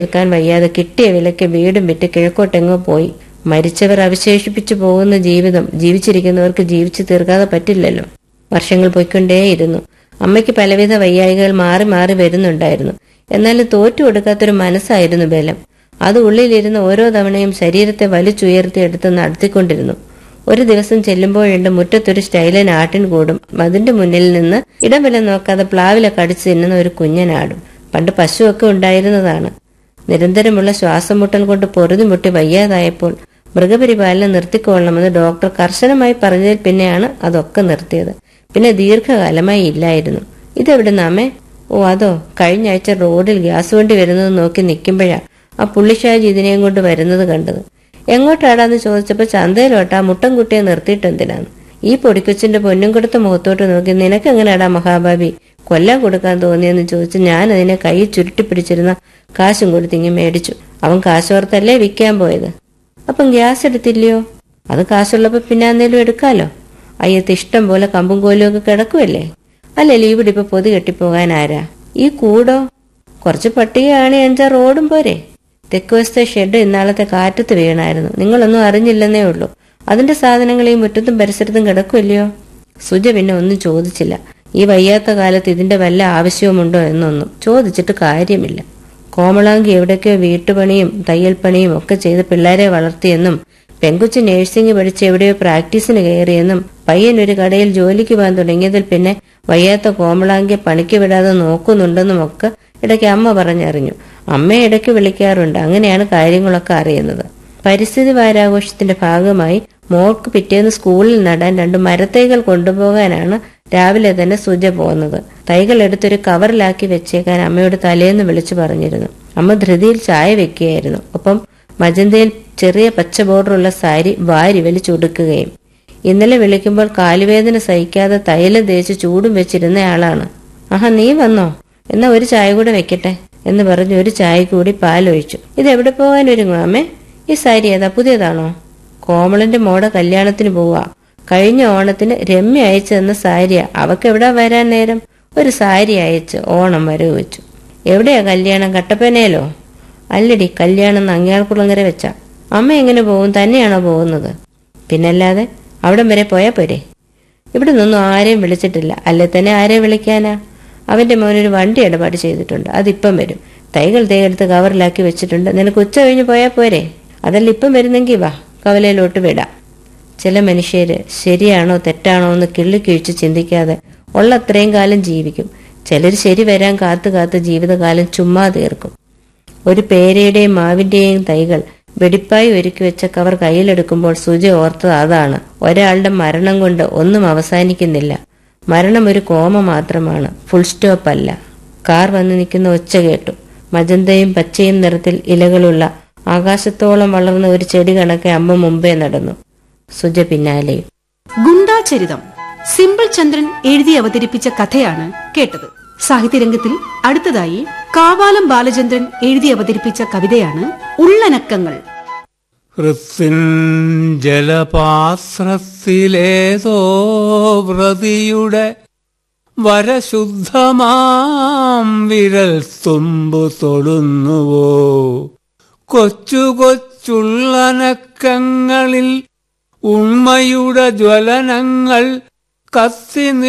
വെക്കാൻ വയ്യാതെ കിട്ടിയ വിലയ്ക്ക് വീടും വിറ്റ് കിഴക്കോട്ടെങ്ങോ പോയി മരിച്ചവർ അവശേഷിപ്പിച്ചു പോകുന്ന ജീവിതം ജീവിച്ചിരിക്കുന്നവർക്ക് ജീവിച്ചു തീർക്കാതെ പറ്റില്ലല്ലോ വർഷങ്ങൾ പോയിക്കൊണ്ടേയിരുന്നു അമ്മയ്ക്ക് പലവിധ വയ്യായികൾ മാറി മാറി വരുന്നുണ്ടായിരുന്നു എന്നാലും തോറ്റു കൊടുക്കാത്തൊരു മനസ്സായിരുന്നു ബലം അത് ഉള്ളിലിരുന്ന് ഓരോ തവണയും ശരീരത്തെ വലിച്ചുയർത്തി എടുത്ത് നടത്തിക്കൊണ്ടിരുന്നു ഒരു ദിവസം ചെല്ലുമ്പോഴുണ്ട് മുറ്റത്തൊരു സ്റ്റൈലൻ ആട്ടിൻ കൂടും അതിന്റെ മുന്നിൽ നിന്ന് ഇടവില നോക്കാതെ പ്ലാവിലെ കടിച്ചു തിന്നുന്ന ഒരു കുഞ്ഞനാടും പണ്ട് പശുവൊക്കെ ഉണ്ടായിരുന്നതാണ് നിരന്തരമുള്ള ശ്വാസം മുട്ടൽ കൊണ്ട് പൊറുതിമുട്ടി വയ്യാതായപ്പോൾ മൃഗപരിപാലനം നിർത്തിക്കൊള്ളണമെന്ന് ഡോക്ടർ കർശനമായി പറഞ്ഞതിൽ പിന്നെയാണ് അതൊക്കെ നിർത്തിയത് പിന്നെ ദീർഘകാലമായി ഇല്ലായിരുന്നു ഇതെവിടെ നാമേ ഓ അതോ കഴിഞ്ഞ ആഴ്ച റോഡിൽ ഗ്യാസ് വണ്ടി വരുന്നത് നോക്കി നിൽക്കുമ്പോഴാ ആ പുള്ളിഷാജി ഇതിനെയും കൊണ്ട് വരുന്നത് കണ്ടത് എങ്ങോട്ടാടാന്ന് ചോദിച്ചപ്പോൾ ചന്തയിലോട്ടാ മുട്ടൻകുട്ടിയെ നിർത്തിയിട്ട് എന്തിനാണ് ഈ പൊടിക്കൊച്ചിന്റെ പൊന്നും കൊടുത്ത മുഖത്തോട്ട് നോക്കി നിനക്ക് എങ്ങനെയാടാ മഹാഭാവി കൊല്ലാൻ കൊടുക്കാൻ തോന്നിയെന്ന് ചോദിച്ച് ഞാൻ അതിനെ കൈ ചുരുട്ടി പിടിച്ചിരുന്ന കാശും കൊടുത്ത് ഇങ്ങ് മേടിച്ചു അവൻ കാശോർത്തല്ലേ വിൽക്കാൻ പോയത് അപ്പം ഗ്യാസ് എടുത്തില്ലയോ അത് കാശുള്ളപ്പോ പിന്നെ എന്തേലും എടുക്കാലോ അയ്യത്ത് ഇഷ്ടം പോലെ കമ്പും കോലും ഒക്കെ കിടക്കുമല്ലേ അല്ലല്ലേ ഇവിടെ ഇപ്പൊ പൊതു കെട്ടിപ്പോകാൻ ആരാ ഈ കൂടോ കുറച്ച് പട്ടികയാണ് അഞ്ചാ റോഡും പോരെ തെക്ക് വശത്തെ ഷെഡ് ഇന്നാളത്തെ കാറ്റത്ത് വീണായിരുന്നു നിങ്ങളൊന്നും അറിഞ്ഞില്ലെന്നേ ഉള്ളൂ അതിന്റെ സാധനങ്ങൾ ഈ മുറ്റത്തും പരിസരത്തും കിടക്കുമല്ലയോ സുജ പിന്നെ ഒന്നും ചോദിച്ചില്ല ഈ വയ്യാത്ത കാലത്ത് ഇതിന്റെ വല്ല ആവശ്യവുമുണ്ടോ എന്നൊന്നും ചോദിച്ചിട്ട് കാര്യമില്ല കോമളാങ്കി എവിടേക്കോ വീട്ടുപണിയും തയ്യൽപ്പണിയും ഒക്കെ ചെയ്ത് പിള്ളേരെ വളർത്തിയെന്നും പെങ്കുച്ച് നഴ്സിംഗ് പഠിച്ച് എവിടെയോ പ്രാക്ടീസിന് കയറിയെന്നും പയ്യൻ ഒരു കടയിൽ ജോലിക്ക് പോകാൻ തുടങ്ങിയതിൽ പിന്നെ വയ്യാത്ത കോമളാങ്കിയെ പണിക്ക് വിടാതെ നോക്കുന്നുണ്ടെന്നും ഒക്കെ ഇടയ്ക്ക് അമ്മ പറഞ്ഞറിഞ്ഞു അമ്മയെ ഇടയ്ക്ക് വിളിക്കാറുണ്ട് അങ്ങനെയാണ് കാര്യങ്ങളൊക്കെ അറിയുന്നത് പരിസ്ഥിതി വാരാഘോഷത്തിന്റെ ഭാഗമായി മോൾക്ക് പിറ്റേന്ന് സ്കൂളിൽ നടാൻ രണ്ട് മരത്തൈകൾ കൊണ്ടുപോകാനാണ് രാവിലെ തന്നെ സുജ പോകുന്നത് തൈകൾ എടുത്തൊരു കവറിലാക്കി വെച്ചേക്കാൻ അമ്മയോട് തലേന്ന് വിളിച്ചു പറഞ്ഞിരുന്നു അമ്മ ധൃതിയിൽ ചായ വെക്കുകയായിരുന്നു ഒപ്പം മജന്തയിൽ ചെറിയ പച്ച ബോർഡറുള്ള സാരി വാരി വലിച്ചൊടുക്കുകയും ഇന്നലെ വിളിക്കുമ്പോൾ കാലുവേദന സഹിക്കാതെ തൈലം തേച്ച് ചൂടും വെച്ചിരുന്നയാളാണ് ആഹാ നീ വന്നോ എന്നാ ഒരു ചായ കൂടെ വെക്കട്ടെ എന്ന് പറഞ്ഞ് ഒരു ചായ കൂടി പാലൊഴിച്ചു ഇത് എവിടെ പോകാൻ ഒരുങ്ങും അമ്മേ ഈ സാരി ഏതാ പുതിയതാണോ കോമളന്റെ മോടെ കല്യാണത്തിന് പോവാ കഴിഞ്ഞ ഓണത്തിന് രമ്യ അയച്ചു തന്ന സാരിയാ അവക്ക് എവിടാ വരാൻ നേരം ഒരു സാരി അയച്ച് ഓണം വരവ് വെച്ചു എവിടെയാ കല്യാണം കട്ടപ്പനയിലോ അല്ലടി കല്യാണം നങ്ങിയാൾക്കുളങ്ങര വെച്ച അമ്മ എങ്ങനെ പോകും തന്നെയാണോ പോകുന്നത് പിന്നല്ലാതെ അവിടം വരെ പോയാ പോരെ ഇവിടെ നിന്നൊന്നും ആരെയും വിളിച്ചിട്ടില്ല അല്ലെ തന്നെ ആരെ വിളിക്കാനാ അവന്റെ മോനൊരു വണ്ടി ഇടപാട് ചെയ്തിട്ടുണ്ട് അതിപ്പം വരും തൈകൾ തേയെടുത്ത് കവറിലാക്കി വെച്ചിട്ടുണ്ട് നിനക്ക് ഉച്ച കഴിഞ്ഞ് പോയാ പോരെ അതല്ല ഇപ്പം വരുന്നെങ്കിൽ വാ കവലയിലോട്ട് വിടാം ചില മനുഷ്യര് ശരിയാണോ തെറ്റാണോ എന്ന് കിള്ളിക്കിഴിച്ച് ചിന്തിക്കാതെ ഉള്ള അത്രയും കാലം ജീവിക്കും ചിലർ ശരി വരാൻ കാത്തു കാത്ത് ജീവിതകാലം ചുമ്മാ തീർക്കും ഒരു പേരയുടെയും മാവിന്റെയും തൈകൾ വെടിപ്പായി ഒരുക്കി വെച്ച കവർ കയ്യിലെടുക്കുമ്പോൾ സുജ ഓർത്തത് അതാണ് ഒരാളുടെ മരണം കൊണ്ട് ഒന്നും അവസാനിക്കുന്നില്ല മരണം ഒരു കോമ മാത്രമാണ് ഫുൾ സ്റ്റോപ്പ് അല്ല കാർ വന്ന് നിൽക്കുന്ന ഒച്ച കേട്ടു മജന്തയും പച്ചയും നിറത്തിൽ ഇലകളുള്ള ആകാശത്തോളം വളർന്ന ഒരു ചെടി കണക്കെ അമ്മ മുമ്പേ നടന്നു സുജ പിന്നാലെയും ഗുണ്ടാചരിതം സിമ്പിൾ ചന്ദ്രൻ എഴുതി അവതരിപ്പിച്ച കഥയാണ് കേട്ടത് സാഹിത്യരംഗത്തിൽ അടുത്തതായി കാവാലം ബാലചന്ദ്രൻ എഴുതി അവതരിപ്പിച്ച കവിതയാണ് ഉള്ളനക്കങ്ങൾ ഹൃത്തിൻ ജലപാത്രത്തിലേതോ വ്രതിയുടെ വരശുദ്ധമാം വിരൽ തുമ്പു തൊടുന്നുവോ കൊച്ചു കൊച്ചുള്ളനക്കങ്ങളിൽ ഉണ്മയുടെ ജ്വലനങ്ങൾ കത്തി